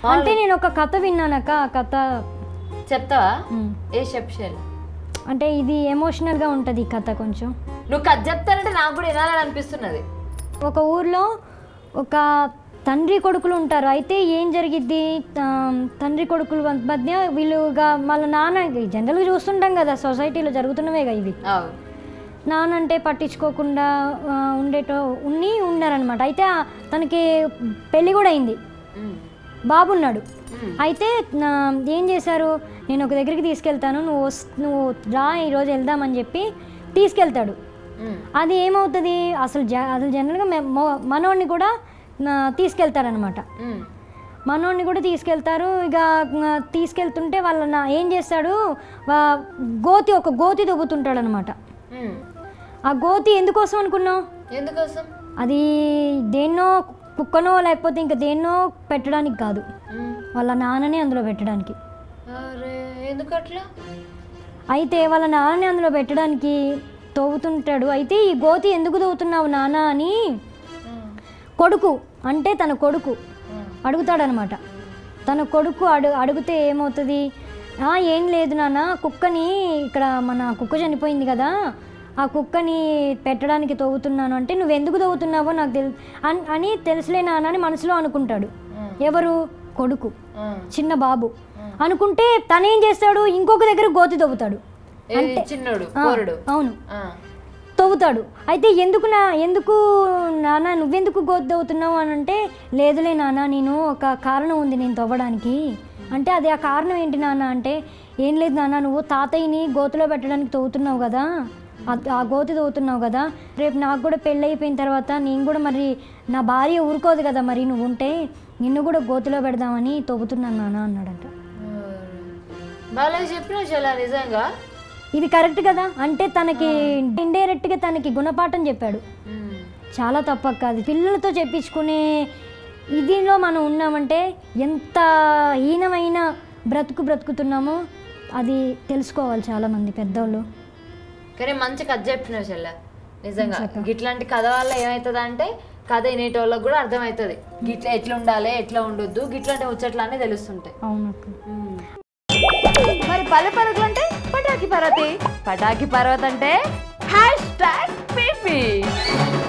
అంటే నేను ఒక కథ విన్నానక్క ఆ కథ చెప్తావా ఉమ్, ఏ చెప్పాలి అంటే ఇది ఎమోషనల్గా ఉంటుంది ఈ కథ కొంచెం నువ్వు కథ చెప్తానంటే నాకు కూడా వినాలని అనిపిస్తున్నది ఒక ఊర్లో ఒక తండ్రి కొడుకులు ఉంటారు అయితే ఏం జరిగిద్ది ఆ, తండ్రి కొడుకుల మధ్య వీళ్ళుగా వాళ్ళ నాన్న జనరల్గా చూస్తుంటాం కదా సొసైటీలో జరుగుతున్నవేగా ఇవి అవు నాన్న అంటే పట్టించుకోకుండా ఆ, ఉండేటో ఉన్ని ఉన్నారనమాట అయితే ఆ తనకి పెళ్ళి కూడా అయింది ఉమ్. బాబు ఉన్నాడు ఉమ్. అయితే నా- ఏం చేశారు నేను ఒక దగ్గరికి తీసుకెళ్తాను నువ్వు వస్ నువ్వు రా ఈరోజు వెళ్దామని చెప్పి తీసుకెళ్తాడు ఉమ్. అది ఏమవుతుంది అసలు జ అసలు జనరల్గా మే- మొ- మనోడిని కూడా నా- తీసుకెళ్తారనమాట ఉమ్. మనోడిని కూడా తీసుకెళ్తారు ఇక ఆ, తీసుకెళ్తుంటే వాళ్ళ నా ఏం చేస్తాడు వా- గోతి ఒక గోతి దొబ్బుతుంటాడు అనమాట ఉమ్. ఆ గోతి ఎందుకోసం అనుకున్నావు ఎందుకోసం అది దేన్నో కుక్కనో లేకపోతే ఇంకా దేన్నో పెట్టడానికి కాదు ఉమ్. వాళ్ళ నాన్ననే అందులో పెట్టడానికి అరే ఎందుకు అట్లా అయితే వాళ్ళ నాన్నని అందులో పెట్టడానికి తవ్వుతుంటాడు అయితే ఈ గోతి ఎందుకు తవ్వుతున్నావు నాన్న అని ఉమ్. కొడుకు అంటే తన కొడుకు ఉమ్. అడుగుతాడనమాట తన కొడుకు అడు అడిగితే ఏమవుతుంది "ఆ, ఏం లేదు నాన్న కుక్కని ఇక్కడ మన కుక్క చనిపోయింది కదా ఆ కుక్కని పెట్టడానికి తవ్వుతున్నాను అంటే నువ్వు ఎందుకు తవ్వుతున్నావో నాకు తెలు అన్- అని తెలుసులే నాన్న అని మనసులో అనుకుంటాడు ఉమ్. ఎవరు కొడుకు ఉమ్. చిన్న బాబు అనుకుంటే తనేం చేస్తాడు ఇంకొక దగ్గర గోతి తవ్వుతాడు ఏది చిన్నోడు ఆ, కోరుడు అవును ఆ. తవ్వుతాడు అయితే ఎందుకు నా ఎందుకు నాన్న నువ్వెందుకు గోతి తవ్వుతున్నావు అని అంటే లేదులే నాన్న నేను ఒక కారణం ఉంది నేను తవ్వడానికి అంటే అది ఆ కారణం ఏంటి నాన్న అంటే ఏం లేదు నాన్న నువ్వు తాతయ్యని గోతిలో పెట్టడానికి తవ్వుతున్నావు కదా ఆ- ఆ గోతి తవ్వుతున్నావు కదా రేపు నాకు కూడా పెళ్ళి అయిపోయిన తర్వాత నేను కూడా మరి నా భార్య ఊరుకోదు కదా మరి నువ్వు ఉంటే నిన్ను కూడా గోతిలో పెడదామని తవ్వుతున్నాను నాన్న అన్నాడంట బాగా చెప్పినావు చాలా నిజంగా ఇది కరెక్ట్ కదా అంటే తనకి ఇండైరెక్ట్గా తనకి గుణపాఠం చెప్పాడు ఉమ్. చాలా తప్పక్క అది పిల్లలతో చెప్పించుకునే ఇదిలో మనం ఉన్నామంటే ఎంత హీనమైన బ్రతుకు బ్రతుకుతున్నామో అది తెలుసుకోవాలి చాలామంది పెద్దోళ్ళు కానీ మంచి కథ చెప్పినావు చెల్ల నిజంగా గిట్లాంటి కథ వల్ల ఏమవుతుంది అంటే కథ వినేటోళ్ళకి కూడా అర్థమవుతుంది గిట్ల ఎట్లా ఉండాలి ఎట్లా ఉండొద్దు గిట్లాంటి ముచ్చట్లు అన్నీ తెలుస్తుంటాయి అవునక్క మరి పల్లె పరుగులు అంటే పటాకి పర్వతి పటాకి పర్వత్ అంటే హ్యాష్ ట్యాగ్ పీపీ